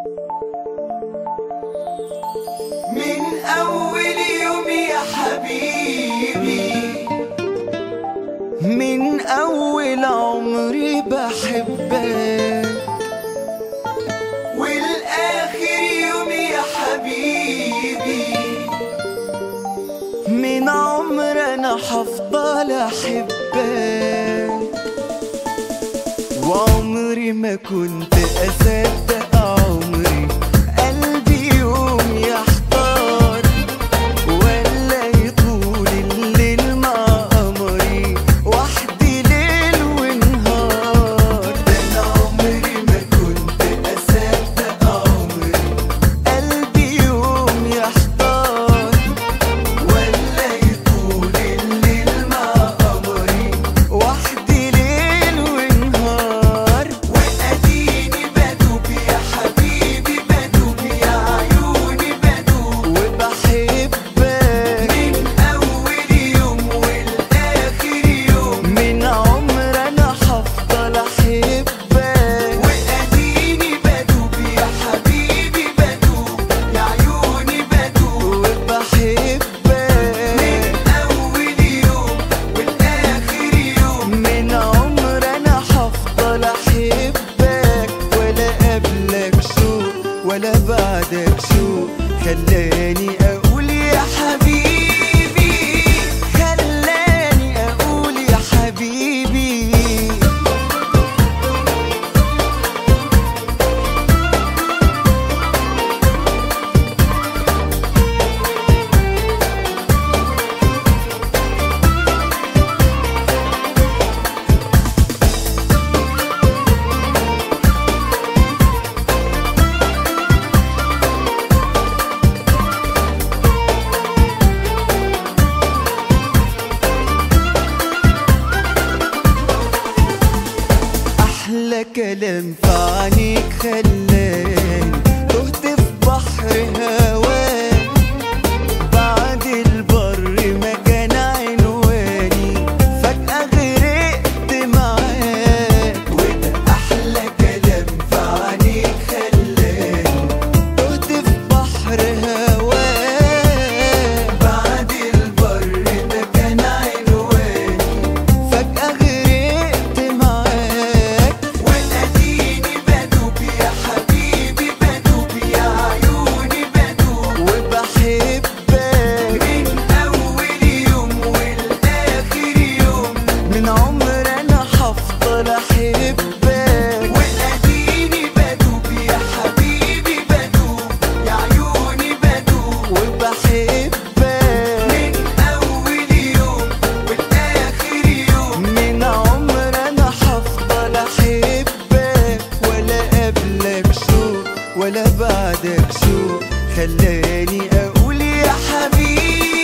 من أول يوم يا حبيبي من أول عمري بحبك والآخر يوم يا حبيبي من عمر أنا حفضل أحبك وعمري ما كنت أصدق عمري قلبي يوم يحتار ولا يطول الليل مع قمري وحدي ليل ونهار ده أنا عمري ما كنت أصدق عمري قلبي يوم يحتار ولا يطول الليل مع قمري وحدي ليل ونهار وأديني بدوب يا حبيبي بدوب يا عيوني بدوب وبحبك من أول يوم والآخر يوم من عمر انا هفضل احبك وأديني بدوب يا حبيبي بدوب يا عيوني بدوب وبحبك من أول يوم والآخر يوم من عمر انا هفضل احبك ولا قبلك شوق ولا بعدك شوق خلاني اقول يا حبيبي خلاني اقول يا حبيبي احلى كلام في عينيك خلاني تهت في بحر هواك بعد البر ما كان عنواني فجأة غرقت معاك وده أحلى كلام في عينيك خلاني تهت في بحر هواك بعد البر ما كان عنواني فجأة غرقت معاك وأديني بدوب يا حبيبي بدوب يا عيوني بدوب وبحبك من أول يوم والآخر يوم من عمر انا هفضل احبك وأديني بدوب يا حبيبي بدوب يا عيوني بدوب وبحبك من أول يوم والآخر يوم من عمر انا هفضل احبك ولا قبلك شوق ولا بعدك شوق خلاني اقول يا حبيبي